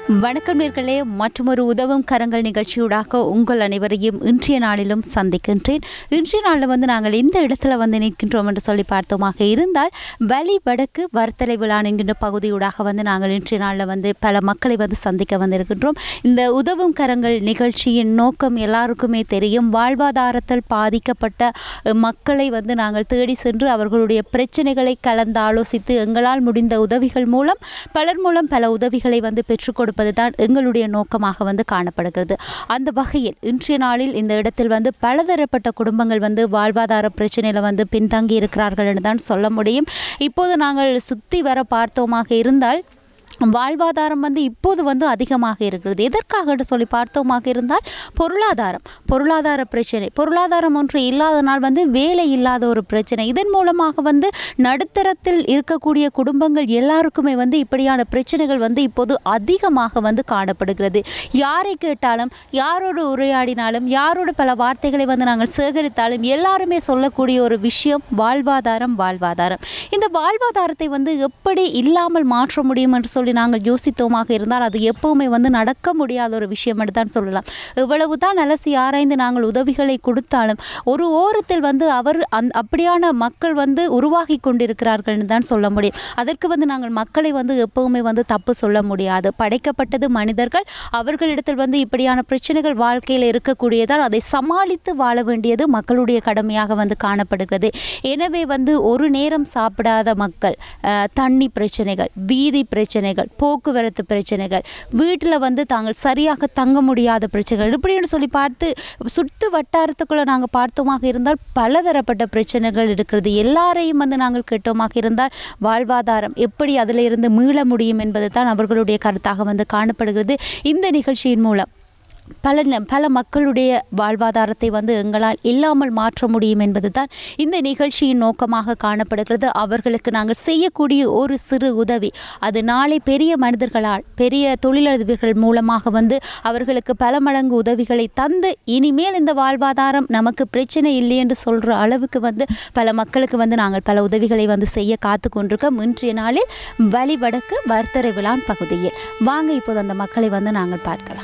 வணக்கம் நேர்களே மற்றொரு உதவும் கரங்கள் நிகழ்ச்சியூடாக உங்கள் அனைவரையும் இன்றைய நாளிலும் சந்திக்கின்றேன் இன்றைய நாளில் வந்து நாங்கள் இந்த இடத்துல வந்து நிற்கின்றோம் என்று சொல்லி பார்த்தோமாக இருந்தால் வலி வடக்கு வர்த்தலை விழா என்கின்ற பகுதியூடாக வந்து நாங்கள் இன்றைய நாளில் வந்து பல மக்களை வந்து சந்திக்க வந்திருக்கின்றோம் இந்த உதவும் கரங்கள் நிகழ்ச்சியின் நோக்கம் எல்லாருக்குமே தெரியும் வாழ்வாதாரத்தில் பாதிக்கப்பட்ட அஹ், மக்களை வந்து நாங்கள் தேடி சென்று அவர்களுடைய பிரச்சனைகளை கலந்து ஆலோசித்து எங்களால் முடிந்த உதவிகள் மூலம் பலர் மூலம் பல உதவிகளை வந்து பெற்றுக் கொடுப்பது தான் எங்களுடைய நோக்கமாக வந்து காணப்படுகிறது அந்த வகையில் இன்றைய நாளில் இந்த இடத்தில் வந்து பலதரப்பட்ட குடும்பங்கள் வந்து வாழ்வாதார பிரச்சனையில் வந்து பின்தங்கி இருக்கிறார்கள் என்று தான் சொல்ல முடியும் இப்போது நாங்கள் சுற்றி வர பார்த்தோமாக இருந்தால் வாழ்வாதாரம் வந்து இப்போது வந்து அதிகமாக இருக்கிறது எதற்காக என்று சொல்லி பார்த்தோமாக இருந்தால் பொருளாதாரம் பொருளாதார பிரச்சனை பொருளாதாரம் ஒன்று இல்லாதனால் வந்து வேலை இல்லாத ஒரு பிரச்சனை இதன் மூலமாக வந்து நடுத்தரத்தில் இருக்கக்கூடிய குடும்பங்கள் எல்லாருக்குமே வந்து இப்படியான பிரச்சனைகள் வந்து இப்போது அதிகமாக வந்து காணப்படுகிறது யாரை கேட்டாலும் யாரோடு உரையாடினாலும் யாரோட பல வார்த்தைகளை வந்து நாங்கள் சேகரித்தாலும் எல்லாருமே சொல்லக்கூடிய ஒரு விஷயம் வாழ்வாதாரம் வாழ்வாதாரம் இந்த வாழ்வாதாரத்தை வந்து எப்படி இல்லாமல் மாற்ற முடியும் என்று சொல்லி நாங்கள் யோசித்தோமாக இருந்தால் அது எப்பவுமே வந்து நடக்க முடியாத ஒரு விஷயம் என்று தான் சொல்லலாம் இவ்வளவு தான் அலசி ஆராய்ந்து நாங்கள் உதவிகளை கொடுத்தாலும் ஒரு ஓரத்தில் வந்து அவர் அந் அப்படியான மக்கள் வந்து உருவாகி கொண்டிருக்கிறார்கள்னு தான் சொல்ல முடியும் அதற்கு வந்து நாங்கள் மக்களை வந்து எப்பவுமே வந்து தப்பு சொல்ல முடியாது படைக்கப்பட்டது மனிதர்கள் அவர்களிடத்தில் வந்து இப்படியான பிரச்சனைகள் வாழ்க்கையில் இருக்கக்கூடியதால் அதை சமாளித்து வாழ வேண்டியது மக்களுடைய கடமையாக வந்து காணப்படுகிறது எனவே வந்து ஒரு நேரம் சாப்பிடாத மக்கள் அஹ், தண்ணி பிரச்சனைகள் வீதி பிரச்சனைகள் போக்குவரத்து பிரச்சனைகள் வீட்டில் வந்து தாங்கள் சரியாக தங்க முடியாத பிரச்சனைகள் இப்படின்னு சொல்லி பார்த்து சுற்று வட்டாரத்துக்குள்ளே நாங்கள் பார்த்தோமாக இருந்தால் பலதரப்பட்ட பிரச்சனைகள் இருக்கிறது எல்லாரையும் வந்து நாங்கள் கேட்டோமாக இருந்தால் வாழ்வாதாரம் எப்படி அதில் இருந்து மீள முடியும் என்பது தான் அவர்களுடைய கருத்தாக வந்து காணப்படுகிறது இந்த நிகழ்ச்சியின் மூலம் பல ந- பல மக்களுடைய வாழ்வாதாரத்தை வந்து எங்களால் இல்லாமல் மாற்ற முடியும் என்பது தான் இந்த நிகழ்ச்சியின் நோக்கமாக காணப்படுகிறது அவர்களுக்கு நாங்கள் செய்யக்கூடிய ஒரு சிறு உதவி அது நாளை பெரிய மனிதர்களால் பெரிய தொழிலதிபர்கள் மூலமாக வந்து அவர்களுக்கு பல மடங்கு உதவிகளை தந்து இனிமேல் இந்த வாழ்வாதாரம் நமக்கு பிரச்சனை இல்லை என்று சொல்கிற அளவுக்கு வந்து பல மக்களுக்கு வந்து நாங்கள் பல உதவிகளை வந்து செய்ய காத்து கொண்டிருக்கோம் இன்றைய நாளில் வலி வடக்கு வர்த்தரை விழான் பகுதியில் வாங்க இப்போது அந்த மக்களை வந்து நாங்கள் பார்க்கலாம்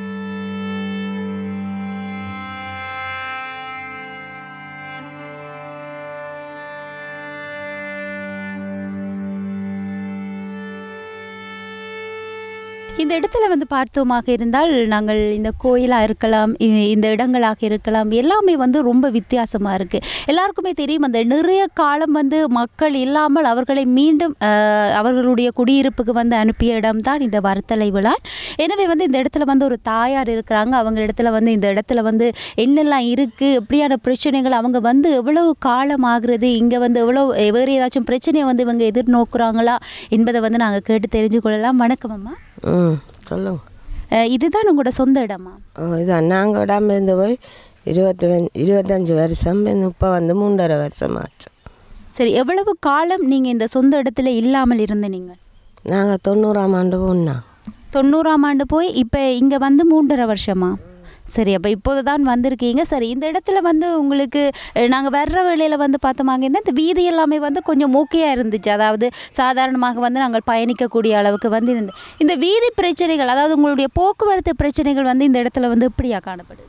இந்த இடத்துல வந்து பார்த்தோமாக இருந்தால் நாங்கள் இந்த கோயிலாக இருக்கலாம் இ- இந்த இடங்களாக இருக்கலாம் எல்லாமே வந்து ரொம்ப வித்தியாசமாக இருக்குது எல்லாருக்குமே தெரியும் அந்த நிறைய காலம் வந்து மக்கள் இல்லாமல் அவர்களை மீண்டும் அஹ், அவர்களுடைய குடியிருப்புக்கு வந்து அனுப்பிய இடம்தான் இந்த வர்த்தலை விழா எனவே வந்து இந்த இடத்துல வந்து ஒரு தாயார் இருக்கிறாங்க அவங்க இடத்துல வந்து இந்த இடத்துல வந்து என்னெல்லாம் இருக்குது எப்படியான பிரச்சனைகள் அவங்க வந்து எவ்வளவு காலம் ஆகுறது இங்கே வந்து எவ்வளோ வேறு ஏதாச்சும் பிரச்சனையை வந்து இவங்க எதிர்நோக்குறாங்களா என்பதை வந்து நாங்கள் கேட்டு தெரிஞ்சு கொள்ளலாம் வணக்கம் அம்மா ம் சொல்லுங்க அஹ் இதுதான் உங்களோட சொந்த இடமா ஓ இதான் நாங்கள் விடாம இருந்து போய் இருபத்தி இருபத்தஞ்சி வருஷம் இப்போ வந்து மூன்றரை வருஷம் ஆச்சு சரி எவ்வளவு காலம் நீங்கள் இந்த சொந்த இடத்துல இல்லாமல் இருந்த நீங்கள் நாங்கள் தொண்ணூறாம் ஆண்டு போனோம் தொண்ணூறாம் ஆண்டு போய் இப்போ இங்கே வந்து மூன்றரை வருஷமா சரி அப்போ இப்போது தான் வந்திருக்கீங்க சரி இந்த இடத்துல வந்து உங்களுக்கு நாங்கள் வர்ற வேளையில் வந்து பார்த்தோமாங்க இந்த வீதி எல்லாமே வந்து கொஞ்சம் ஓகேயாக இருந்துச்சு அதாவது சாதாரணமாக வந்து நாங்கள் பயணிக்கக்கூடிய அளவுக்கு வந்து இருந்த இந்த வீதி பிரச்சனைகள் அதாவது உங்களுடைய போக்குவரத்து பிரச்சனைகள் வந்து இந்த இடத்துல வந்து இப்படியா காணப்படுது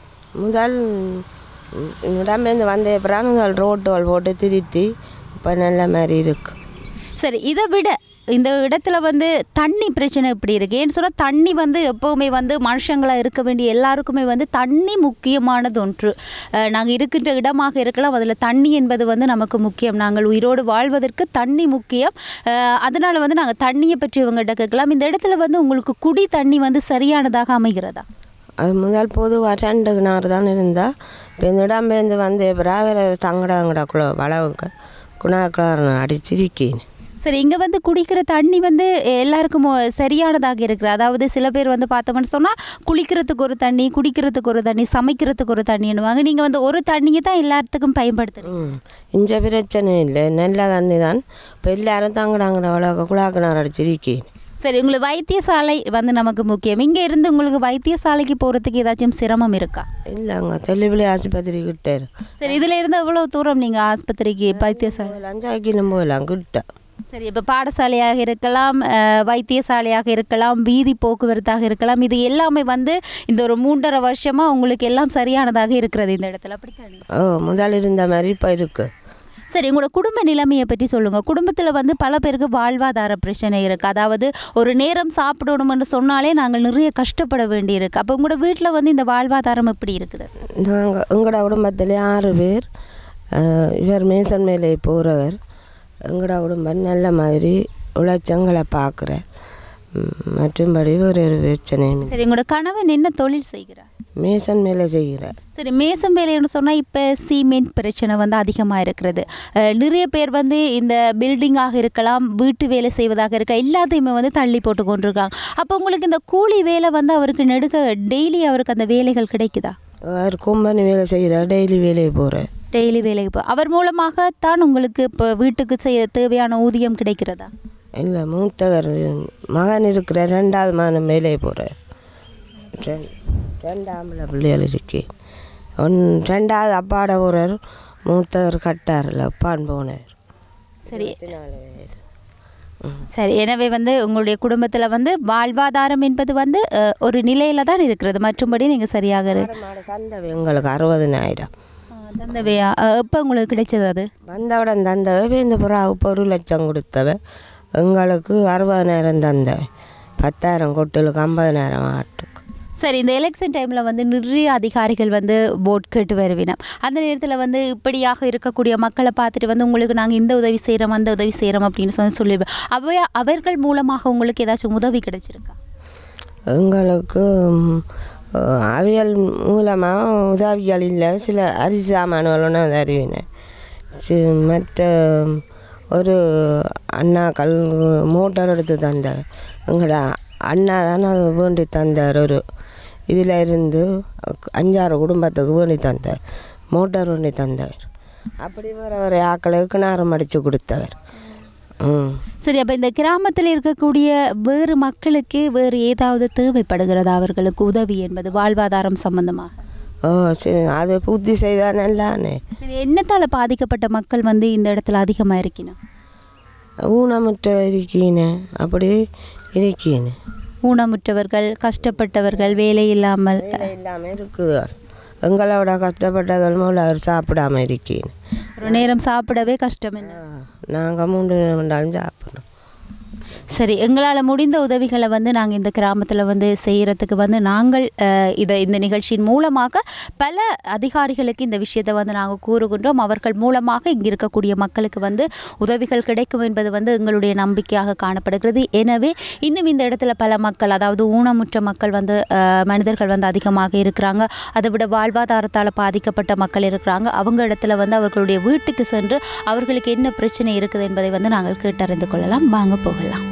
முதல் விடாமேருந்து வந்த அப்புறம் முதல் ரோட்டுகள் போட்டு திருத்தி இப்போ நல்ல மாதிரி இருக்கு சரி இதை விட இந்த இடத்துல வந்து தண்ணி பிரச்சனை எப்படி இருக்கு ஏன்னு சொன்னால் தண்ணி வந்து எப்போவுமே வந்து மனுஷங்களாக இருக்க வேண்டிய எல்லாருக்குமே வந்து தண்ணி முக்கியமானது ஒன்று நாங்கள் இருக்கின்ற இடமாக இருக்கலாம் அதில் தண்ணி என்பது வந்து நமக்கு முக்கியம் நாங்கள் உயிரோடு வாழ்வதற்கு தண்ணி முக்கியம் அஹ், அதனால வந்து நாங்கள் தண்ணியை பற்றி இவங்ககிட்ட கேட்கலாம் இந்த இடத்துல வந்து உங்களுக்கு குடி தண்ணி வந்து சரியானதாக அமைகிறதா அது முதல் பொதுவாக ரெண்டு கிணறு தான் இருந்தா இப்போ இந்த இடம்பேருந்து வந்த அப்புறம் வேறு தங்கடா அங்கடாக்குள்ள வளவுக்கு குணாக்கிளார் அடிச்சிருக்கேன் சரி இங்கே வந்து குடிக்கிற தண்ணி வந்து எல்லாருக்கும் ஒ- சரியானதாக இருக்குது அதாவது சில பேர் வந்து பார்த்தோம்னு சொன்னால் குளிக்கிறதுக்கு ஒரு தண்ணி குடிக்கிறதுக்கு ஒரு தண்ணி சமைக்கிறதுக்கு ஒரு தண்ணின்னுவாங்க நீங்கள் வந்து ஒரு தண்ணியை தான் எல்லாத்துக்கும் பயன்படுத்துறீங்க ம் இஞ்ச பிரச்சனை இல்லை நல்ல தண்ணி தான் இப்போ எல்லாரும் தங்கடாங்கிற வளவுக்கு குழாக்கிணறு அடிச்சிருக்கேன் சரி உங்களுக்கு வைத்தியசாலை வந்து நமக்கு முக்கியம் இங்கே இருந்து உங்களுக்கு வைத்தியசாலைக்கு போகிறதுக்கு ஏதாச்சும் சிரமம் இருக்கா இல்லைங்க தெளிவிலே ஆஸ்பத்திரி கிட்ட இருக்கு சரி இதில் இருந்து எவ்வளோ தூரம் நீங்கள் ஆஸ்பத்திரிக்கு வைத்தியசாலை அஞ்சாவது கிலோ போகலாம் கிட்ட சரி இப்போ பாடசாலையாக இருக்கலாம் அஹ், வைத்தியசாலையாக இருக்கலாம் வீதி போக்குவரத்தாக இருக்கலாம் இது எல்லாமே வந்து இந்த ஒரு மூன்றரை வருஷமாக உங்களுக்கு எல்லாம் சரியானதாக இருக்கிறது இந்த இடத்துல அப்படித்தானே ஓ முதல் இருந்த மாதிரி இப்போ இருக்குது சரி உங்களோட குடும்ப நிலைமையை பற்றி சொல்லுங்கள் குடும்பத்தில் வந்து பல பேருக்கு வாழ்வாதார பிரச்சனை இருக்குது அதாவது ஒரு நேரம் சாப்பிடணும்னு சொன்னாலே நாங்கள் நிறைய கஷ்டப்பட வேண்டியிருக்கு அப்போ உங்களோட வீட்டில் வந்து இந்த வாழ்வாதாரம் எப்படி இருக்குது நாங்கள் எங்களோட குடும்பத்தில் ஆறு பேர் அஹ், இவர் மேசன் மேலே போகிறவர் எங்களோட குடும்பம் நல்ல மாதிரி உழைச்சங்களை பார்க்குற மற்றும்படி ஒரு ஒரு பிரச்சனையும் இல்லை. சரி உங்களோட கணவன் என்ன தொழில் செய்கிறார் மேசன் மேலே செய்கிறார் சரி மேசம் வேலைன்னு சொன்னால் இப்போ சீமெண்ட் பிரச்சனை வந்து அதிகமாக இருக்கிறது அஹ், நிறைய பேர் வந்து இந்த பில்டிங்காக இருக்கலாம் வீட்டு வேலை செய்வதாக இருக்க எல்லாத்தையுமே வந்து தள்ளி போட்டு கொண்டிருக்காங்க அப்போ உங்களுக்கு இந்த கூலி வேலை வந்து அவருக்கு நெடுக டெய்லி அவருக்கு அந்த வேலைகள் கிடைக்குதா அவர் கொம்பனி வேலை செய்கிறார் டெய்லி வேலையை போகிறார் டெய்லி வேலைக்கு போ அவர் மூலமாகத்தான் உங்களுக்கு இப்போ வீட்டுக்கு செய்ய தேவையான ஊதியம் கிடைக்கிறதா இல்லை மூத்தவர் மகன் இருக்கிற ரெண்டாவது மகன் வேலையை போகிறார் ரெண்டு ஆம்பளை பிள்ளைகள் இருக்கு ஒன் ரெண்டாவது அப்பாட போகிறார் மூத்தவர் கட்டாரில் அப்பான் போனார் சரி நாலு வயது சரி எனவே வந்து உங்களுடைய குடும்பத்தில் வந்து வாழ்வாதாரம் என்பது வந்து அஹ், ஒரு நிலையில தான் இருக்கிறது மற்றும்படி நீங்கள் சரியாக இரு மாடு மாடு தந்தவை எங்களுக்கு அறுபதினாயிரம் தந்தவையா எப்போ உங்களுக்கு கிடைச்சது அது வந்தவுடன் தந்தவை இந்த புறாவுக்கு ஒரு லட்சம் கொடுத்தவ எங்களுக்கு அறுபதினாயிரம் தந்தவை பத்தாயிரம் கொட்டுலுக்கு ஐம்பதினாயிரம் ஆட்டுக்கு சரி இந்த எலெக்ஷன் டைமில் வந்து நிறைய அதிகாரிகள் வந்து ஓட் கேட்டு வருவினோம் அந்த நேரத்தில் வந்து இப்படியாக இருக்கக்கூடிய மக்களை பார்த்துட்டு வந்து உங்களுக்கு நாங்கள் இந்த உதவி செய்கிறோம் அந்த உதவி செய்கிறோம் அப்படின்னு சொல்லி சொல்லிடுவோம் அவை அவர்கள் மூலமாக உங்களுக்கு ஏதாச்சும் உதவி கிடைச்சிருக்கா எங்களுக்கு ம், அவியல் மூலமாக உதவிகள் இல்லை சில அரிசி சாமான்களும் நான் தருவினேன் சி மற்ற ஒரு அண்ணாக்கள் மோட்டார் எடுத்து தந்தார் எங்களோட அண்ணா தானே அது வேண்டி தந்தார் ஒரு இதில் இருந்து அஞ்சாறு குடும்பத்துக்கு வேண்டி தந்தார் மோட்டார் வேண்டி தந்தவர் அப்படி வர ஒரு ஆக்களுக்கு கிணறு மடித்து கொடுத்தவர் ம் சரி அப்போ இந்த கிராமத்தில் இருக்கக்கூடிய வேறு மக்களுக்கு வேறு ஏதாவது தேவைப்படுகிறதா அவர்களுக்கு உதவி என்பது வாழ்வாதாரம் சம்பந்தமாக ஓ சரி அது புத்தி செய்தால் நல்லானே சரி என்னத்தால் பாதிக்கப்பட்ட மக்கள் வந்து இந்த இடத்துல அதிகமாக இருக்கணும் ஊனமுற்ற இருக்கீனே அப்படி இருக்கீனே ஊனமுற்றவர்கள் கஷ்டப்பட்டவர்கள் வேலை இல்லாமல் வேலை இல்லாமல் இருக்குது எங்களோட கஷ்டப்பட்டதன் மூலம் அவர் சாப்பிடாம இருக்கீனே ஒரு நேரம் சாப்பிடவே கஷ்டம் என்ன நாங்கள் மூன்று நேரம் சாப்பிட்றோம் சரி எங்களால் முடிந்த உதவிகளை வந்து நாங்கள் இந்த கிராமத்தில் வந்து செய்கிறதுக்கு வந்து நாங்கள் அஹ், இதை இந்த நிகழ்ச்சியின் மூலமாக பல அதிகாரிகளுக்கு இந்த விஷயத்தை வந்து நாங்கள் கூறுகின்றோம் அவர்கள் மூலமாக இங்கே இருக்கக்கூடிய மக்களுக்கு வந்து உதவிகள் கிடைக்கும் என்பது வந்து எங்களுடைய நம்பிக்கையாக காணப்படுகிறது எனவே இன்னும் இந்த இடத்துல பல மக்கள் அதாவது ஊனமுற்ற மக்கள் வந்து அஹ், மனிதர்கள் வந்து அதிகமாக இருக்கிறாங்க அதை விட வாழ்வாதாரத்தால் பாதிக்கப்பட்ட மக்கள் இருக்கிறாங்க அவங்க இடத்துல வந்து அவர்களுடைய வீட்டுக்கு சென்று அவர்களுக்கு என்ன பிரச்சனை இருக்குது என்பதை வந்து நாங்கள் கேட்டறிந்து கொள்ளலாம் வாங்க போகலாம்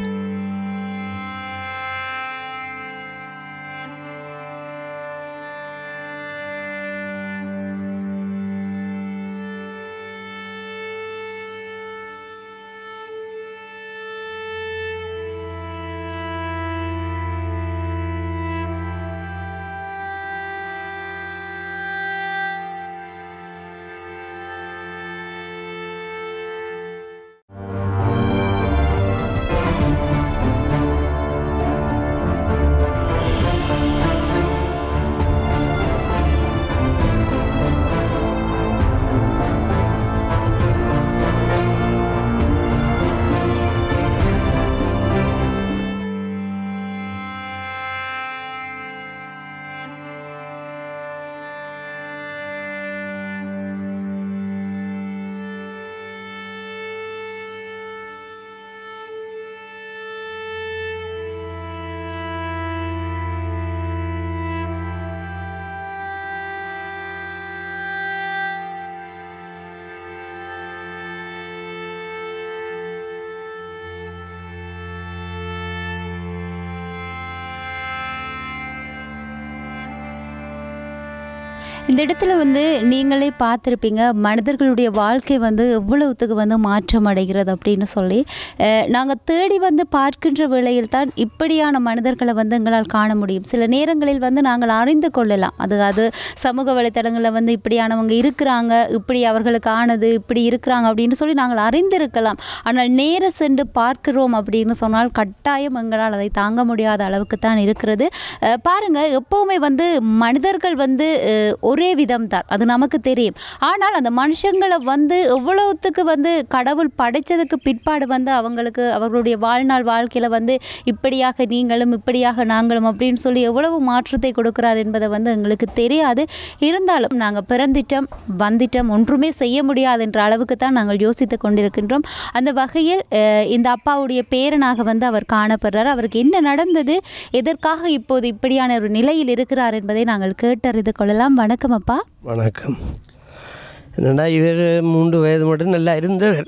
இந்த இடத்துல வந்து நீங்களே பார்த்துருப்பீங்க மனிதர்களுடைய வாழ்க்கை வந்து எவ்வளவுத்துக்கு வந்து மாற்றம் அடைகிறது அப்படின்னு சொல்லி நாங்கள் தேடி வந்து பார்க்கின்ற வேளையில் தான் இப்படியான மனிதர்களை வந்து எங்களால் காண முடியும் சில நேரங்களில் வந்து நாங்கள் அறிந்து கொள்ளலாம் அது அது சமூக வலைத்தளங்களில் வந்து இப்படியானவங்க இருக்கிறாங்க இப்படி அவர்களுக்கு ஆனது இப்படி இருக்கிறாங்க அப்படின்னு சொல்லி நாங்கள் அறிந்திருக்கலாம் ஆனால் நேர சென்று பார்க்கிறோம் அப்படின்னு சொன்னால் கட்டாயம் எங்களால் அதை தாங்க முடியாத அளவுக்கு தான் இருக்கிறது அஹ் பாருங்க எப்போவுமே வந்து மனிதர்கள் வந்து அஹ், ஒரே விதம் தான் அது நமக்கு தெரியும் ஆனால் அந்த மனுஷங்களை வந்து எவ்வளவுத்துக்கு வந்து கடவுள் படைச்சதுக்கு பிற்பாடு வந்து அவங்களுக்கு அவர்களுடைய வாழ்நாள் வாழ்க்கையில் வந்து இப்படியாக நீங்களும் இப்படியாக நாங்களும் அப்படின்னு சொல்லி எவ்வளவு மாற்றத்தை கொடுக்கிறார் என்பதை வந்து எங்களுக்கு தெரியாது இருந்தாலும் நாங்கள் பிறந்திட்டோம் வந்துட்டோம் ஒன்றுமே செய்ய முடியாது என்ற அளவுக்கு தான் நாங்கள் யோசித்து கொண்டிருக்கின்றோம் அந்த வகையில் அஹ், இந்த அப்பாவுடைய பேரனாக வந்து அவர் காணப்படுறார் அவருக்கு என்ன நடந்தது எதற்காக இப்போது இப்படியான ஒரு நிலையில் இருக்கிறார் என்பதை நாங்கள் கேட்டறிந்து கொள்ளலாம் வணக்கம் அப்பா வணக்கம் என்னடா இவர் மூன்று வயது மட்டும் நல்லா இருந்தவர்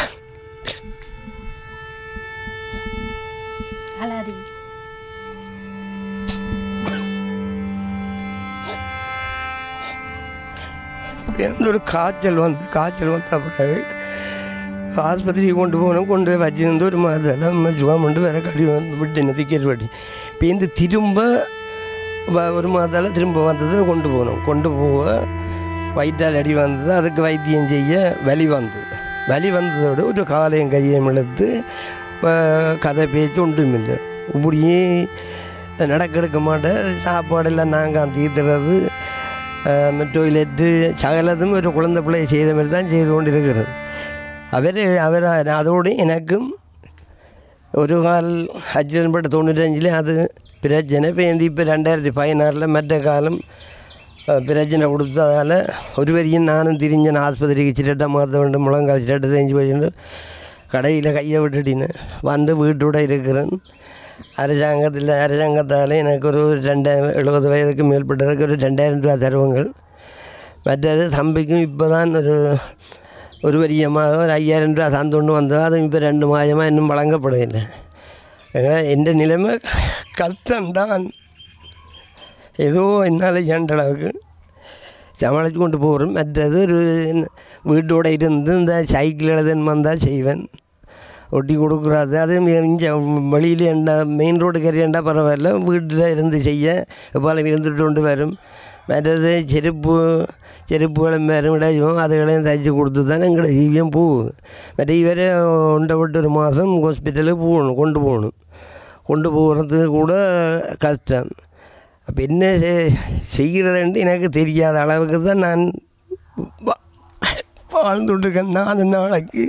எந்த ஒரு காய்ச்சல் வந்து காய்ச்சல் வந்த பிறகு ஆஸ்பத்திரிக்கு கொண்டு போனோம் கொண்டு போய் வச்சிருந்து ஒரு மாதம் ஜுவம் கொண்டு வேற கடி வந்து விட்டு டிக்கெட் வட்டி இப்போ இந்த திரும்ப வ- ஒரு மாதம் திரும்ப வந்தது கொண்டு போனோம் கொண்டு போக வயிற்றால் அடி வந்தது அதுக்கு வைத்தியம் செய்ய வலி வந்தது வலி வந்ததோட ஒரு காலையும் கையையும் இழுத்து அஹ், கதை பேச்சு ஒன்றும் இல்லை இப்படியே நடக்கெடுக்க மாட்டேன் சாப்பாடெல்லாம் நாங்கள் தீர்த்துறது டொய்லெட்டு சகலதும் ஒரு குழந்தை பிள்ளை செய்த மாதிரி தான் செய்து கொண்டு இருக்கிறது அவர் அவர் அதோடு எனக்கும் ஒரு கால் ஆக்சிடென்ட் பட்டு தொண்ணூத்தஞ்சில் அது பிரச்சனை பேந்தி இப்போ ரெண்டாயிரத்தி பதினாறில் மற்ற காலம் அஹ், பிரச்சனை கொடுத்ததால் ஒரு வரையும் நானும் திரிஞ்சேன் ஆஸ்பத்திரிக்கு சிரட்டை மாற்ற வேண்டும் முழங்கால் சிரட்டை தேஞ்சு போயிட்டு கடையில் கையை விட்டுட்டின்னு வந்து வீட்டோட இருக்கிறேன் அரசாங்கத்தில் அரசாங்கத்தால் எனக்கு ஒரு ரெண்டாயிரம் எழுபது வயதுக்கு மேற்பட்டதுக்கு ஒரு ரெண்டாயிரம் ரூபா தருவங்கள் மற்றது தம்பிக்கும் இப்போ தான் ஒரு ஒரு வரியமாக ஒரு ஐயாயிரம் ரூபா தந்தொண்டு வந்தோம் அதுவும் இப்போ ரெண்டு மாதமாக இன்னும் வழங்கப்படவில்லை அதனால் எந்த நிலைமை கஷ்டம்தான் ஏதோ என்னால் ஏண்ட அளவுக்கு சமாளித்து கொண்டு போகிறோம் மற்றது ஒரு வீட்டோட இருந்து இந்த சைக்கிள் எழுதுன்னு வந்தால் செய்வேன் ஒட்டி கொடுக்குறாது அது இங்கே வெளியில் என்ன மெயின் ரோடு கறியண்டா பரவாயில்ல வீட்டில் இருந்து செய்ய எப்பாலும் இருந்துட்டு கொண்டு வரும் மற்றது செருப்பு செருப்புகளும் வரும் இடையும் அதுகளையும் தைச்சி கொடுத்து தான் எங்களோட ஜீவியம் போகுது மற்ற இவரை ஒன்றை விட்டு ஒரு மாதம் ஹாஸ்பிட்டலுக்கு போகணும் கொண்டு போகணும் கொண்டு போகிறதுக்கு கூட கஷ்டம் அப்போ என்ன செய்- செய்கிறதுன்ட்டு எனக்கு தெரியாத அளவுக்கு தான் நான் வா- வாழ்ந்துட்டுருக்கேன் நான் நாளைக்கு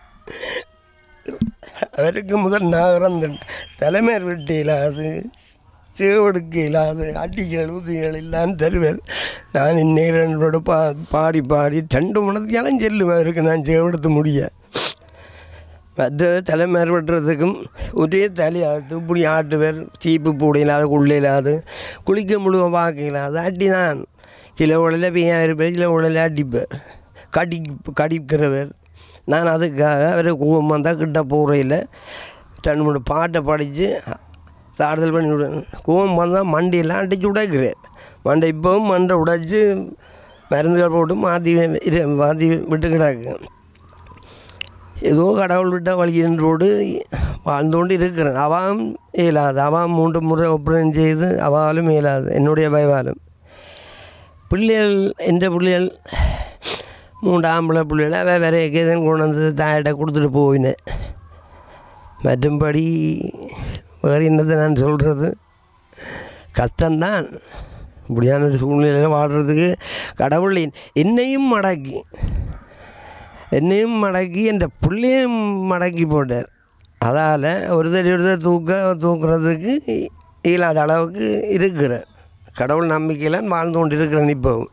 அவருக்கு முதல் நான் இறந்தேன் தலைமையர் விட்டு இல்லாது சேவடுக்கு இல்லாது அடிகள் உதிகள் இல்லான்னு தருவேன் நான் இந்நேரங்களோட பா பாடி பாடி ரெண்டு மணத்தையாலும் செல்லுவேன் அவருக்கு நான் சேவெடுத்து முடிய மற்ற தலைமையர் வெட்டுறதுக்கும் ஒரே தலையாட்டு இப்படி ஆட்டுவர் சீப்பு பூட இல்லாத குள்ள இல்லாது குளிக்க முழுவ பார்க்க இல்லாத அடி தான் சில உடல பையன் இருப்பேன் சில உடல அடிப்பேன் கடி கடிக்கிறவர் நான் அதுக்காக அவரை கோவம் வந்தால் கிட்ட போகிறையில் ரெண்டு மூணு பாட்டை படித்து தாடுதல் பண்ணி விடுவேன் கோவம் வந்தால் மண்டியெல்லாம் அடித்து உடைக்கிறேன் மண்டை இப்போவும் மண்டை உடைச்சி மருந்துகள் போட்டு மாற்றி இரு மாற்றி விட்டு கிடக்கு ஏதோ கடவுள் விட்ட வழியின்றோடு வாழ்ந்து கொண்டு இருக்கிறேன் அவாவும் இயலாது அவாம் மூன்று முறை ஒப்பரம் செய்து அவாலும் இயலாது என்னுடைய பயவாலும் பிள்ளைகள் எந்த பிள்ளைகள் மூன்று ஆம்பளை பிள்ளைகள் அவ வேற எங்கேதான் கொண்டு வந்து தாயிட்ட கொடுத்துட்டு போயினேன் மற்றும்படி வேறு என்னத்தை நான் சொல்கிறது கஷ்டம்தான் இப்படியான ஒரு சூழ்நிலையில் வாழ்கிறதுக்கு கடவுள் என்- என்னையும் மடக்கி என்னையும் மடக்கி என் பிள்ளையும் மடக்கி போட்டார் அதால் ஒருத்தர் ஒருத்தர் தூக்க தூக்குறதுக்கு இயலாத அளவுக்கு இருக்கிறேன் கடவுள் நம்பிக்கையில் வாழ்ந்து கொண்டு இருக்கிறேன் இப்போவும்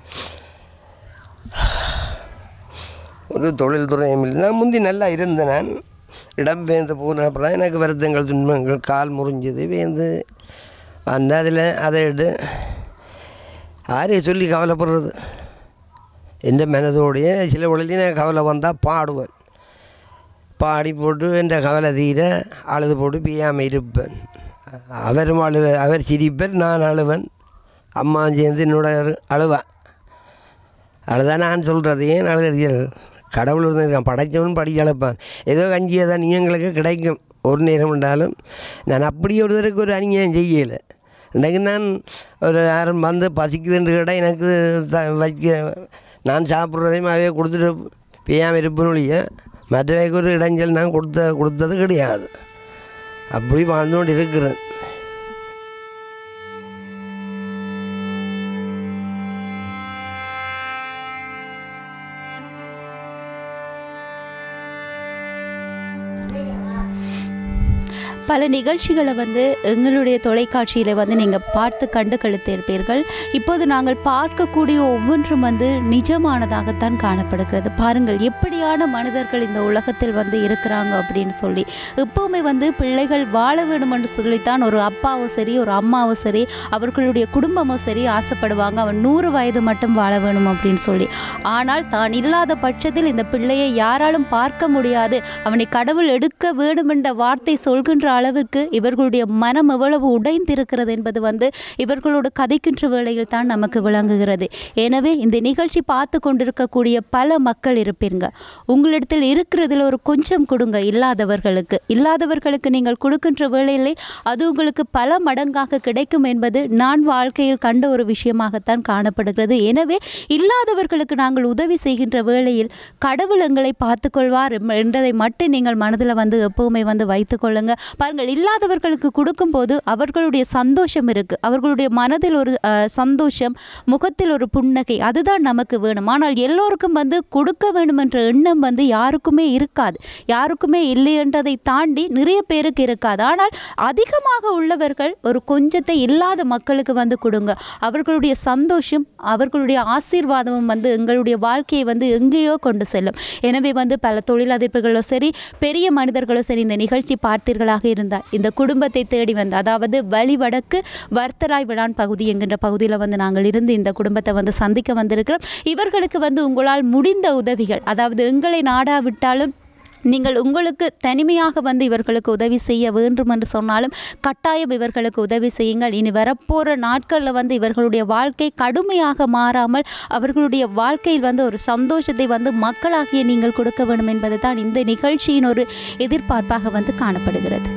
ஒரு தொழில் துறையும் இல்லை நான் முந்தி நல்லா இருந்தேன் நான் இடம்பெயர்ந்து போன அப்புறம் எனக்கு வருத்தங்கள் துன்பங்கள் கால் முறிஞ்சது வேந்து அந்த அதில் அதை எடு யாரையும் சொல்லி கவலைப்படுறது எந்த மனதோடைய சில உடலையும் நான் கவலை வந்தால் பாடுவேன் பாடி போட்டு என்ற கவலை தீர அழுது போட்டு பியாமல் இருப்பேன் அவரும் அழுவ அவர் சிரிப்பர் நான் அழுவேன் அம்மா சேர்ந்து என்னோட அழுவேன் அதுதான் நான் சொல்கிறது ஏன் அழுகிறீர்கள் கடவுள் இருந்திருக்கான் படைச்சவன் படிக்க அழைப்பான் ஏதோ கஞ்சியை தான் நீ எங்களுக்கு கிடைக்கும் ஒரு நேரம் என்றாலும் நான் அப்படி ஒருத்தருக்கு ஒரு அநியாயம் செய்யலை இன்றைக்கு நான் ஒரு யாரும் வந்து பசிக்குதுன்னு கேட்டால் எனக்கு த வைக்க நான் சாப்பிட்றதையும் அவையே கொடுத்துட்டு பேயாமல் இருப்பேன் ஒழிய மற்றவைக்கு ஒரு இடைஞ்சல் நான் கொடுத்த கொடுத்தது கிடையாது அப்படி வாழ்ந்து கொண்டு இருக்கிறேன் பல நிகழ்ச்சிகளை வந்து எங்களுடைய தொலைக்காட்சியில் வந்து நீங்கள் பார்த்து கண்டு கழித்திருப்பீர்கள் இப்போது நாங்கள் பார்க்கக்கூடிய ஒவ்வொன்றும் வந்து நிஜமானதாகத்தான் காணப்படுகிறது பாருங்கள் எப்படியான மனிதர்கள் இந்த உலகத்தில் வந்து இருக்கிறாங்க அப்படின்னு சொல்லி எப்போவுமே வந்து பிள்ளைகள் வாழ வேண்டும் என்று சொல்லித்தான் ஒரு அப்பாவும் சரி ஒரு அம்மாவும் சரி அவர்களுடைய குடும்பமும் சரி ஆசைப்படுவாங்க அவன் நூறு வயது மட்டும் வாழ வேணும் அப்படின்னு சொல்லி ஆனால் தான் இல்லாத பட்சத்தில் இந்த பிள்ளையை யாராலும் பார்க்க முடியாது அவனை கடவுள் எடுக்க வேண்டும் என்ற வார்த்தை சொல்கின்ற அளவுக்கு இவர்களுடைய மனம் எவ்வளவு உடைந்திருக்கிறது என்பது வந்து இவர்களோடு கதைக்கின்ற வேளையில் தான் நமக்கு விளங்குகிறது எனவே இந்த நிகழ்ச்சி பார்த்து கொண்டிருக்கக்கூடிய பல மக்கள் இருப்பீங்க உங்களிடத்தில் இருக்கிறதுல ஒரு கொஞ்சம் கொடுங்க இல்லாதவர்களுக்கு இல்லாதவர்களுக்கு நீங்கள் கொடுக்கின்ற வேளையிலே அது உங்களுக்கு பல மடங்காக கிடைக்கும் என்பது நான் வாழ்க்கையில் கண்ட ஒரு விஷயமாகத்தான் காணப்படுகிறது எனவே இல்லாதவர்களுக்கு நாங்கள் உதவி செய்கின்ற வேளையில் கடவுள் எங்களை பார்த்துக்கொள்வார் எம்- என்றதை மட்டும் நீங்கள் மனதில் வந்து எப்பவுமே வந்து வைத்துக் கொள்ளுங்க பாருங்கள் இல்லாதவர்களுக்கு கொடுக்கும்போது அவர்களுடைய சந்தோஷம் இருக்குது அவர்களுடைய மனதில் ஒரு அஹ், சந்தோஷம் முகத்தில் ஒரு புன்னகை அதுதான் நமக்கு வேணும் ஆனால் எல்லோருக்கும் வந்து கொடுக்க வேண்டும் என்ற எண்ணம் வந்து யாருக்குமே இருக்காது யாருக்குமே இல்லை என்றதை தாண்டி நிறைய பேருக்கு இருக்காது ஆனால் அதிகமாக உள்ளவர்கள் ஒரு கொஞ்சத்தை இல்லாத மக்களுக்கு வந்து கொடுங்க அவர்களுடைய சந்தோஷம் அவர்களுடைய ஆசீர்வாதமும் வந்து எங்களுடைய வாழ்க்கையை வந்து எங்கேயோ கொண்டு செல்லும் எனவே வந்து பல தொழிலதிபர்களோ சரி பெரிய மனிதர்களோ சரி இந்த நிகழ்ச்சி பார்த்தீர்களாக இருந்தால் இந்த குடும்பத்தை தேடி வந்து அதாவது வழிவடக்கு வர்த்தராய் விழான் பகுதி என்கின்ற பகுதியில் வந்து நாங்கள் இருந்து இந்த குடும்பத்தை வந்து சந்திக்க வந்திருக்கிறோம் இவர்களுக்கு வந்து உங்களால் முடிந்த உதவிகள் அதாவது எங்களை நாடாவிட்டாலும் நீங்கள் உங்களுக்கு தனிமையாக வந்து இவர்களுக்கு உதவி செய்ய வேண்டும் என்று சொன்னாலும் கட்டாயம் இவர்களுக்கு உதவி செய்யுங்கள் இனி வரப்போகிற நாட்களில் வந்து இவர்களுடைய வாழ்க்கை கடுமையாக மாறாமல் அவர்களுடைய வாழ்க்கையில் வந்து ஒரு சந்தோஷத்தை வந்து மக்களாகிய நீங்கள் கொடுக்க வேண்டும் என்பது தான் இந்த நிகழ்ச்சியின் ஒரு எதிர்பார்ப்பாக வந்து காணப்படுகிறது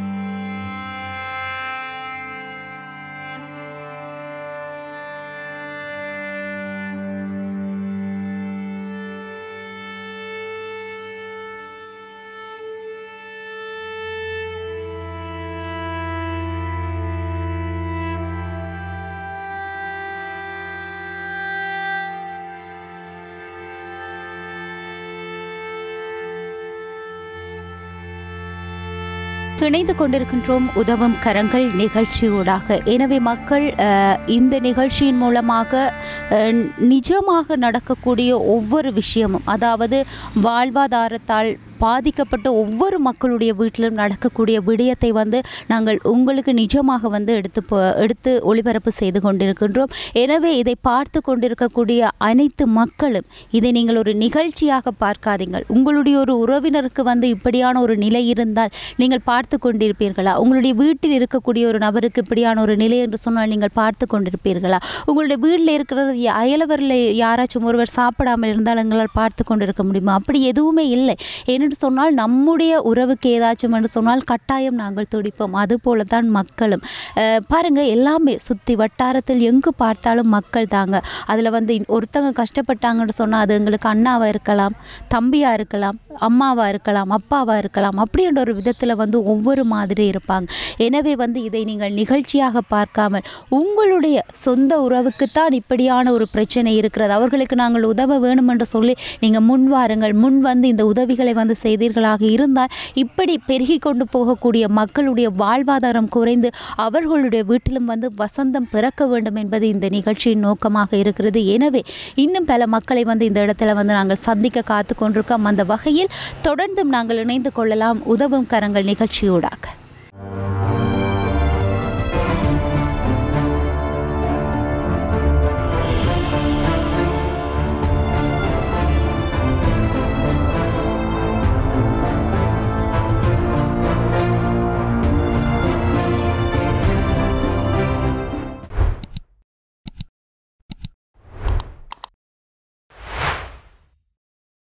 இணைந்து கொண்டிருக்கின்றோம் உதவும் கரங்கள் நிகழ்ச்சியூடாக எனவே மக்கள் அஹ், இந்த நிகழ்ச்சியின் மூலமாக அஹ், நிஜமாக நடக்கக்கூடிய ஒவ்வொரு விஷயமும் அதாவது வாழ்வாதாரத்தால் பாதிக்கப்பட்ட ஒவ்வொரு மக்களுடைய வீட்டிலும் நடக்கக்கூடிய விடயத்தை வந்து நாங்கள் உங்களுக்கு நிஜமாக வந்து எடுத்து போ- எடுத்து ஒளிபரப்பு செய்து கொண்டிருக்கின்றோம் எனவே இதை பார்த்து கொண்டிருக்கக்கூடிய அனைத்து மக்களும் இதை நீங்கள் ஒரு நிகழ்ச்சியாக பார்க்காதீங்கள் உங்களுடைய ஒரு உறவினருக்கு வந்து இப்படியான ஒரு நிலை இருந்தால் நீங்கள் பார்த்து கொண்டிருப்பீர்களா உங்களுடைய வீட்டில் இருக்கக்கூடிய ஒரு நபருக்கு இப்படியான ஒரு நிலை என்று சொன்னால் நீங்கள் பார்த்து கொண்டிருப்பீர்களா உங்களுடைய வீட்டில் இருக்கிற அயலவரில் யாராச்சும் ஒருவர் சாப்பிடாமல் இருந்தால் எங்களால் பார்த்து கொண்டிருக்க முடியுமா அப்படி எதுவுமே இல்லை ஏனென்று சொன்னால் நம்முடைய உறவுக்கு ஏதாச்சும் என்று சொன்னால் கட்டாயம் நாங்கள் துடிப்போம் அதுபோல தான் மக்களும் அஹ், பாருங்க எல்லாமே சுற்றி வட்டாரத்தில் எங்கு பார்த்தாலும் மக்கள் தாங்க அதில் வந்து இன்- ஒருத்தங்க கஷ்டப்பட்டாங்கன்னு சொன்னால் அது எங்களுக்கு அண்ணாவாக இருக்கலாம் தம்பியாக இருக்கலாம் அம்மாவாக இருக்கலாம் அப்பாவாக இருக்கலாம் அப்படின்ற ஒரு விதத்தில் வந்து ஒவ்வொரு மாதிரி இருப்பாங்க எனவே வந்து இதை நீங்கள் நிகழ்ச்சியாக பார்க்காமல் உங்களுடைய சொந்த உறவுக்குத்தான் இப்படியான ஒரு பிரச்சனை இருக்கிறது அவர்களுக்கு நாங்கள் உதவ வேணும் என்று சொல்லி நீங்கள் முன் வாருங்கள் முன் வந்து இந்த உதவிகளை வந்து செய்தீர்களாக இருந்தால் இப்படி பெருகி கொண்டு போகக்கூடிய மக்களுடைய வாழ்வாதாரம் குறைந்து அவர்களுடைய வீட்டிலும் வந்து வசந்தம் பிறக்க வேண்டும் என்பது இந்த நிகழ்ச்சியின் நோக்கமாக இருக்கிறது எனவே இன்னும் பல மக்களை வந்து இந்த இடத்துல வந்து நாங்கள் சந்திக்க காத்து கொண்டிருக்கோம் அந்த வகையில் தொடர்ந்தும் நாங்கள் இணைந்து கொள்ளலாம் உதவும் கரங்கள் நிகழ்ச்சியூடாக